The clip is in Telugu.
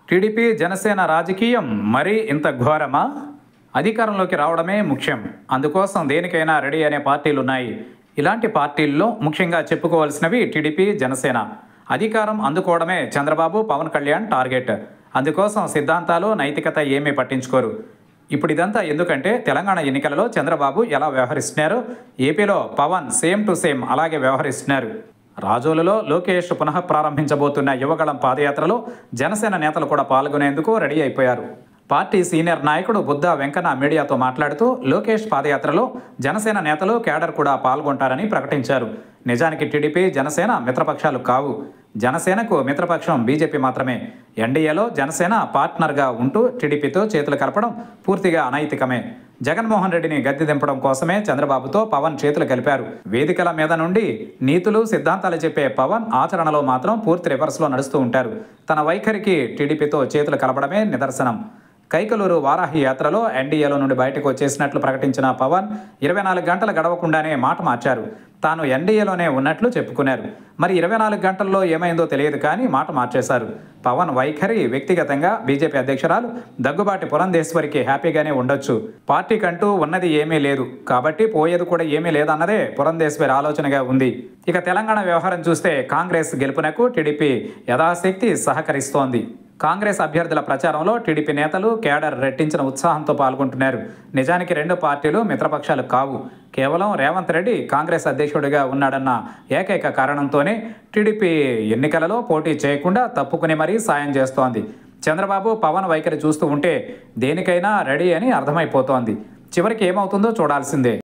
టీడీపీ జనసేన రాజకీయం మరీ ఇంత ఘోరమా అధికారంలోకి రావడమే ముఖ్యం అందుకోసం దేనికైనా రెడీ అనే పార్టీలు ఉన్నాయి ఇలాంటి పార్టీల్లో ముఖ్యంగా చెప్పుకోవాల్సినవి టీడీపీ జనసేన అధికారం అందుకోవడమే చంద్రబాబు పవన్ కళ్యాణ్ టార్గెట్ అందుకోసం సిద్ధాంతాలు నైతికత ఏమీ పట్టించుకోరు ఇప్పుడు ఇదంతా ఎందుకంటే తెలంగాణ ఎన్నికలలో చంద్రబాబు ఎలా వ్యవహరిస్తున్నారు ఏపీలో పవన్ సేమ్ టు సేమ్ అలాగే వ్యవహరిస్తున్నారు రాజోలులో లోకేష్ పునః ప్రారంభించబోతున్న యువగళం పాదయాత్రలో జనసేన నేతలు కూడా పాల్గొనేందుకు రెడీ అయిపోయారు పార్టీ సీనియర్ నాయకుడు బుద్ధా వెంకన్న మీడియాతో మాట్లాడుతూ లోకేష్ పాదయాత్రలో జనసేన నేతలు కేడర్ కూడా పాల్గొంటారని ప్రకటించారు నిజానికి టీడీపీ జనసేన మిత్రపక్షాలు కావు జనసేనకు మిత్రపక్షం బీజేపీ మాత్రమే ఎన్డీఏలో జనసేన పార్ట్నర్గా ఉంటూ టీడీపీతో చేతులు కలపడం పూర్తిగా అనైతికమే జగన్మోహన్ రెడ్డిని గద్దె దింపడం కోసమే చంద్రబాబుతో పవన్ చేతులు కలిపారు వేదికల మీద నుండి నీతులు సిద్ధాంతాలు చెప్పే పవన్ ఆచరణలో మాత్రం పూర్తి రివర్స్లో నడుస్తూ ఉంటారు తన వైఖరికి టీడీపీతో చేతులు కలపడమే నిదర్శనం కైకలూరు వారాహి యాత్రలో ఎన్డీఏలో నుండి బయటకు వచ్చేసినట్లు ప్రకటించిన పవన్ ఇరవై నాలుగు గంటలు గడవకుండానే మాట మార్చారు తాను ఎన్డీఏలోనే ఉన్నట్లు చెప్పుకున్నారు మరి ఇరవై నాలుగు గంటల్లో ఏమైందో తెలియదు కానీ మాట మార్చేశారు పవన్ వైఖరి వ్యక్తిగతంగా బీజేపీ అధ్యక్షురాలు దగ్గుబాటి పురంధేశ్వరికి హ్యాపీగానే ఉండొచ్చు పార్టీకంటూ ఉన్నది ఏమీ లేదు కాబట్టి పోయేది కూడా ఏమీ లేదన్నదే పురంధేశ్వరి ఆలోచనగా ఉంది ఇక తెలంగాణ వ్యవహారం చూస్తే కాంగ్రెస్ గెలుపునకు టీడీపీ యథాశక్తి సహకరిస్తోంది కాంగ్రెస్ అభ్యర్థుల ప్రచారంలో టీడీపీ నేతలు కేడర్ రెట్టించిన ఉత్సాహంతో పాల్గొంటున్నారు నిజానికి రెండు పార్టీలు మిత్రపక్షాలు కావు కేవలం రేవంత్ రెడ్డి కాంగ్రెస్ అధ్యక్షుడిగా ఉన్నాడన్న ఏకైక కారణంతోనే టీడీపీ ఎన్నికలలో పోటీ చేయకుండా తప్పుకుని మరీ సాయం చేస్తోంది చంద్రబాబు పవన్ వైఖరి చూస్తూ ఉంటే దేనికైనా రెడీ అని అర్థమైపోతోంది చివరికి ఏమవుతుందో చూడాల్సిందే